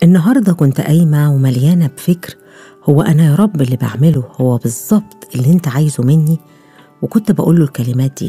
النهاردة كنت قايمة ومليانة بفكر هو أنا يا رب اللي بعمله هو بالظبط اللي أنت عايزه مني وكنت بقول له الكلمات دي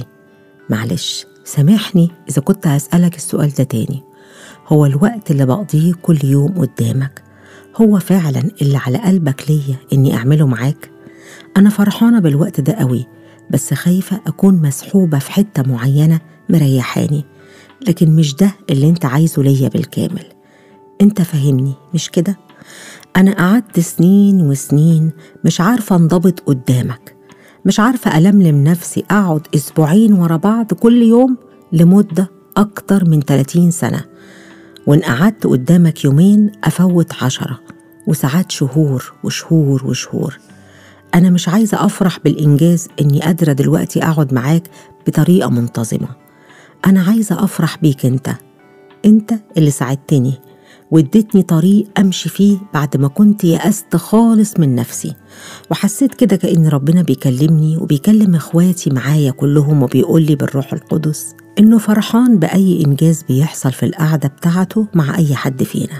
معلش سامحني إذا كنت هسألك السؤال ده تاني هو الوقت اللي بقضيه كل يوم قدامك هو فعلا اللي على قلبك ليا إني أعمله معاك أنا فرحانة بالوقت ده قوي بس خايفة أكون مسحوبة في حتة معينة مريحاني لكن مش ده اللي أنت عايزه ليا بالكامل أنت فاهمني مش كده؟ أنا قعدت سنين وسنين مش عارفة انضبط قدامك مش عارفة ألملم نفسي أقعد أسبوعين ورا بعض كل يوم لمدة أكتر من 30 سنة وإن قعدت قدامك يومين أفوت عشرة وساعات شهور وشهور وشهور أنا مش عايزة أفرح بالإنجاز إني قادرة دلوقتي أقعد معاك بطريقة منتظمة أنا عايزة أفرح بيك أنت أنت اللي ساعدتني واديتني طريق أمشي فيه بعد ما كنت يأست خالص من نفسي وحسيت كده كأن ربنا بيكلمني وبيكلم إخواتي معايا كلهم وبيقولي بالروح القدس إنه فرحان بأي إنجاز بيحصل في القعدة بتاعته مع أي حد فينا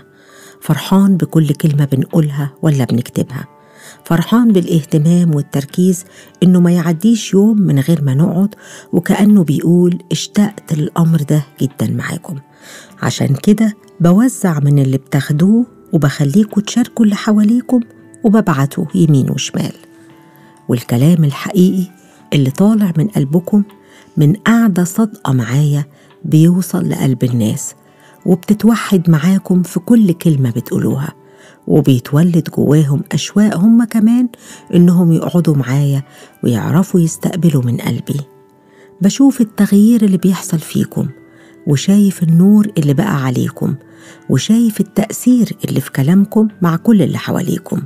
فرحان بكل كلمة بنقولها ولا بنكتبها فرحان بالاهتمام والتركيز إنه ما يعديش يوم من غير ما نقعد وكأنه بيقول اشتقت للأمر ده جدا معاكم عشان كده بوزع من اللي بتاخدوه وبخليكوا تشاركوا اللي حواليكم وببعته يمين وشمال والكلام الحقيقي اللي طالع من قلبكم من قعدة صادقة معايا بيوصل لقلب الناس وبتتوحد معاكم في كل كلمة بتقولوها وبيتولد جواهم أشواق هم كمان إنهم يقعدوا معايا ويعرفوا يستقبلوا من قلبي بشوف التغيير اللي بيحصل فيكم وشايف النور اللي بقى عليكم وشايف التأثير اللي في كلامكم مع كل اللي حواليكم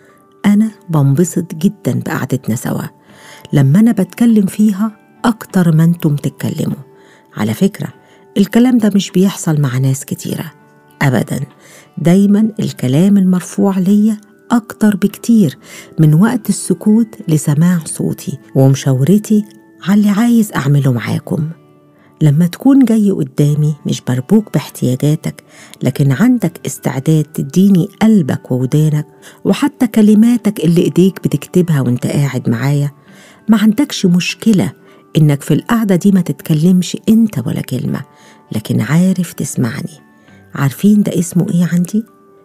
أنا بنبسط جدا بقعدتنا سوا لما أنا بتكلم فيها أكتر ما أنتم تتكلموا على فكرة الكلام ده مش بيحصل مع ناس كتيرة أبدا دايما الكلام المرفوع ليا أكتر بكتير من وقت السكوت لسماع صوتي ومشاورتي على اللي عايز أعمله معاكم لما تكون جاي قدامي مش مربوك باحتياجاتك لكن عندك استعداد تديني قلبك وودانك وحتى كلماتك اللي ايديك بتكتبها وانت قاعد معايا ما عندكش مشكلة انك في القعدة دي ما تتكلمش انت ولا كلمة لكن عارف تسمعني عارفين ده اسمه ايه عندي؟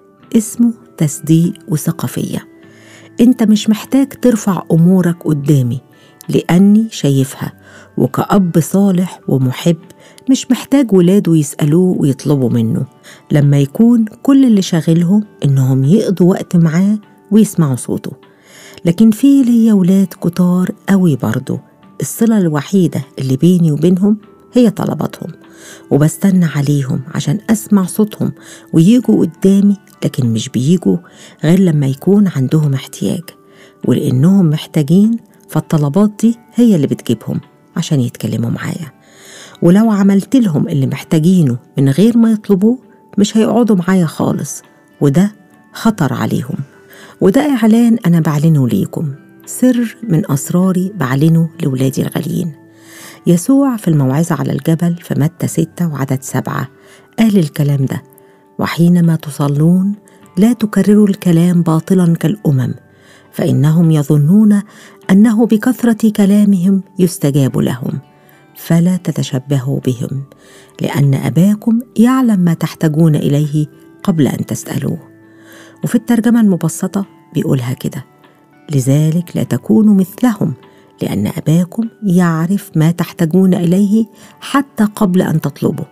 اسمه تصديق وثقافية انت مش محتاج ترفع امورك قدامي لاني شايفها وكأب صالح ومحب مش محتاج ولاده يسألوه ويطلبوا منه لما يكون كل اللي شاغلهم إنهم يقضوا وقت معاه ويسمعوا صوته لكن في ليا ولاد كتار قوي برضه الصلة الوحيدة اللي بيني وبينهم هي طلباتهم وبستنى عليهم عشان أسمع صوتهم ويجوا قدامي لكن مش بيجوا غير لما يكون عندهم احتياج ولأنهم محتاجين فالطلبات دي هي اللي بتجيبهم عشان يتكلموا معايا ولو عملت لهم اللي محتاجينه من غير ما يطلبوه مش هيقعدوا معايا خالص وده خطر عليهم وده إعلان أنا بعلنه ليكم سر من أسراري بعلنه لولادي الغاليين يسوع في الموعظة على الجبل في متى ستة وعدد سبعة قال الكلام ده وحينما تصلون لا تكرروا الكلام باطلا كالأمم فإنهم يظنون أنه بكثرة كلامهم يستجاب لهم فلا تتشبهوا بهم لأن أباكم يعلم ما تحتاجون إليه قبل أن تسألوه وفي الترجمة المبسطة بيقولها كده لذلك لا تكونوا مثلهم لأن أباكم يعرف ما تحتاجون إليه حتى قبل أن تطلبوا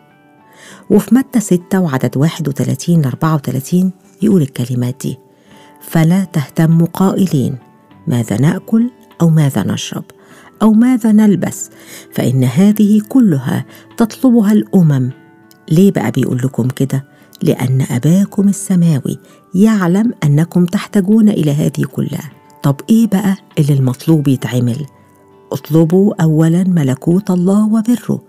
وفي متى 6 وعدد 31 ل 34 يقول الكلمات دي فلا تهتموا قائلين ماذا ناكل او ماذا نشرب او ماذا نلبس فان هذه كلها تطلبها الامم ليه بقى بيقول لكم كده لان اباكم السماوي يعلم انكم تحتاجون الى هذه كلها طب ايه بقى اللي المطلوب يتعمل اطلبوا اولا ملكوت الله وبره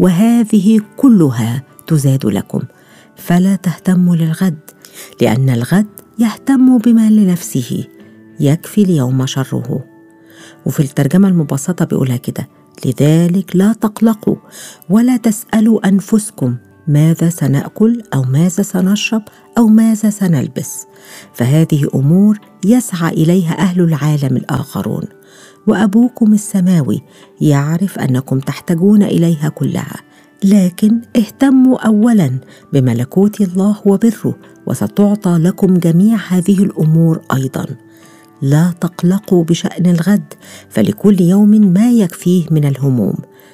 وهذه كلها تزاد لكم فلا تهتموا للغد لان الغد يهتم بما لنفسه يكفي اليوم شره وفي الترجمة المبسطة بيقولها كده لذلك لا تقلقوا ولا تسألوا أنفسكم ماذا سناكل او ماذا سنشرب او ماذا سنلبس فهذه امور يسعى اليها اهل العالم الاخرون وابوكم السماوي يعرف انكم تحتاجون اليها كلها لكن اهتموا اولا بملكوت الله وبره وستعطى لكم جميع هذه الامور ايضا لا تقلقوا بشان الغد فلكل يوم ما يكفيه من الهموم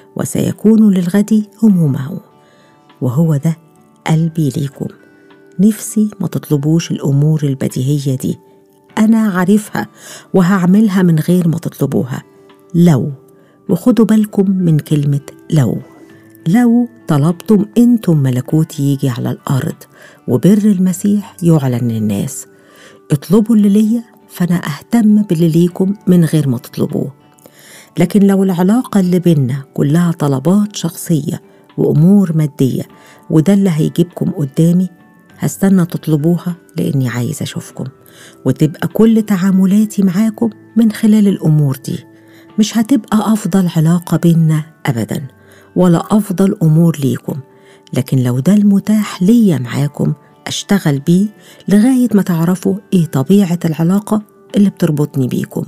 وسيكون للغد همومه وهو ده قلبي ليكم نفسي ما تطلبوش الامور البديهيه دي انا عارفها وهعملها من غير ما تطلبوها لو وخدوا بالكم من كلمه لو لو طلبتم انتم ملكوت يجي على الارض وبر المسيح يعلن للناس اطلبوا اللي ليا فانا اهتم باللي ليكم من غير ما تطلبوه لكن لو العلاقه اللي بينا كلها طلبات شخصيه وامور ماديه وده اللي هيجيبكم قدامي هستنى تطلبوها لاني عايز اشوفكم وتبقى كل تعاملاتي معاكم من خلال الامور دي مش هتبقى افضل علاقه بينا ابدا ولا افضل امور ليكم لكن لو ده المتاح ليا معاكم اشتغل بيه لغايه ما تعرفوا ايه طبيعه العلاقه اللي بتربطني بيكم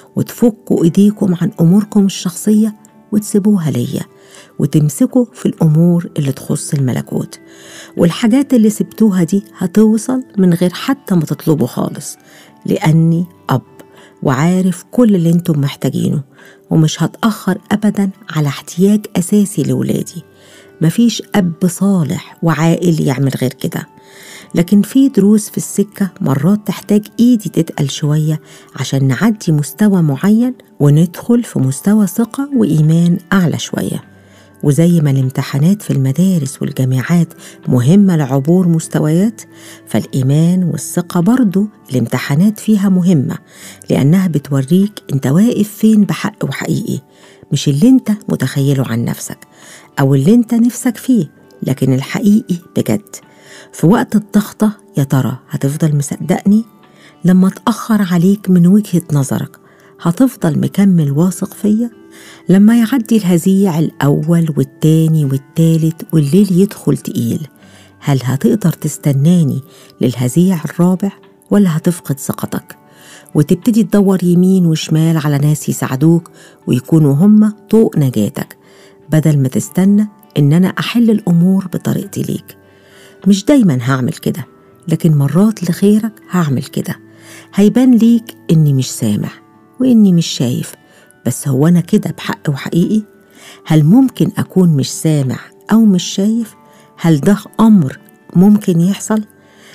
وتفكوا ايديكم عن اموركم الشخصيه وتسيبوها ليا وتمسكوا في الامور اللي تخص الملكوت والحاجات اللي سبتوها دي هتوصل من غير حتى ما تطلبوا خالص لاني اب وعارف كل اللي انتم محتاجينه ومش هتأخر أبدا على احتياج أساسي لولادي مفيش أب صالح وعاقل يعمل غير كده لكن في دروس في السكة مرات تحتاج إيدي تتقل شوية عشان نعدي مستوى معين وندخل في مستوى ثقة وإيمان أعلى شوية وزي ما الامتحانات في المدارس والجامعات مهمة لعبور مستويات فالإيمان والثقة برضو الامتحانات فيها مهمة لأنها بتوريك أنت واقف فين بحق وحقيقي مش اللي أنت متخيله عن نفسك أو اللي أنت نفسك فيه لكن الحقيقي بجد في وقت الضغطة يا ترى هتفضل مصدقني لما اتأخر عليك من وجهة نظرك هتفضل مكمل واثق فيا لما يعدي الهزيع الأول والتاني والتالت والليل يدخل تقيل هل هتقدر تستناني للهزيع الرابع ولا هتفقد ثقتك وتبتدي تدور يمين وشمال على ناس يساعدوك ويكونوا هم طوق نجاتك بدل ما تستنى إن أنا أحل الأمور بطريقتي ليك مش دايما هعمل كده لكن مرات لخيرك هعمل كده هيبان ليك إني مش سامع وإني مش شايف بس هو أنا كده بحق وحقيقي؟ هل ممكن أكون مش سامع أو مش شايف؟ هل ده أمر ممكن يحصل؟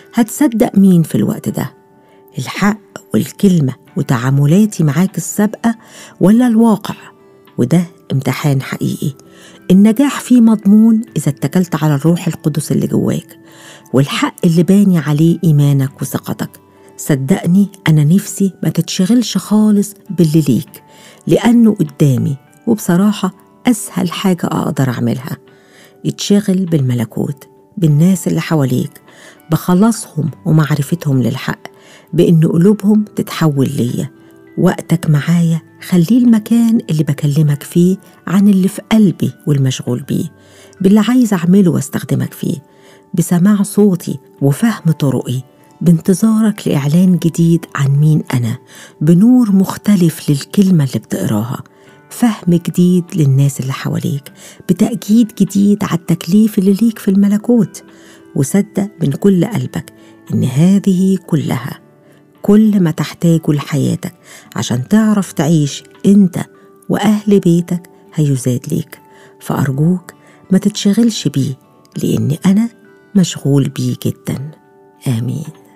هتصدق مين في الوقت ده؟ الحق والكلمة وتعاملاتي معاك السابقة ولا الواقع؟ وده امتحان حقيقي النجاح فيه مضمون إذا اتكلت على الروح القدس اللي جواك والحق اللي باني عليه إيمانك وثقتك صدقني أنا نفسي ما تتشغلش خالص باللي ليك لأنه قدامي وبصراحة أسهل حاجة أقدر أعملها اتشغل بالملكوت بالناس اللي حواليك بخلصهم ومعرفتهم للحق بإن قلوبهم تتحول ليا وقتك معايا خليه المكان اللي بكلمك فيه عن اللي في قلبي والمشغول بيه باللي عايز أعمله واستخدمك فيه بسماع صوتي وفهم طرقي بانتظارك لإعلان جديد عن مين أنا بنور مختلف للكلمة اللي بتقراها فهم جديد للناس اللي حواليك بتأكيد جديد على التكليف اللي ليك في الملكوت وصدق من كل قلبك إن هذه كلها كل ما تحتاجه لحياتك عشان تعرف تعيش أنت وأهل بيتك هيزاد ليك فأرجوك ما تتشغلش بيه لأن أنا مشغول بيه جدا آمين